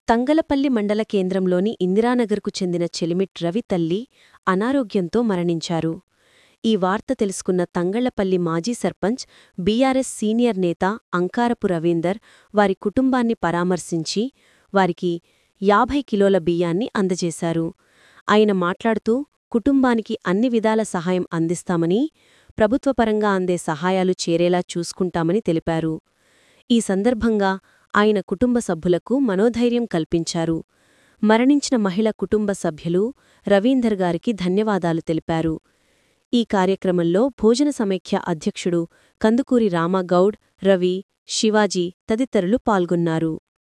తంగలపల్లి మండల కేంద్రంలోని ఇందిరానగర్కు చెందిన చెలిమిట్ రవి తల్లి అనారోగ్యంతో మరణించారు ఈ వార్త తెలుసుకున్న తంగళ్లపల్లి మాజీ సర్పంచ్ బీఆర్ఎస్ సీనియర్ నేత అంకారపు రవీందర్ వారి కుటుంబాన్ని పరామర్శించి వారికి యాభై కిలోల బియ్యాన్ని అందజేశారు ఆయన మాట్లాడుతూ కుటుంబానికి అన్ని విధాల సహాయం అందిస్తామని ప్రభుత్వపరంగా అందే సహాయాలు చేరేలా చూసుకుంటామని తెలిపారు ఈ సందర్భంగా ఆయన కుటుంబ సభ్యులకు మనోధైర్యం కల్పించారు మరణించిన మహిళ కుటుంబ సభ్యులు రవీందర్ గారికి ధన్యవాదాలు తెలిపారు ఈ కార్యక్రమంలో భోజన సమైక్య అధ్యక్షుడు కందుకూరి రామగౌడ్ రవి శివాజీ తదితరులు పాల్గొన్నారు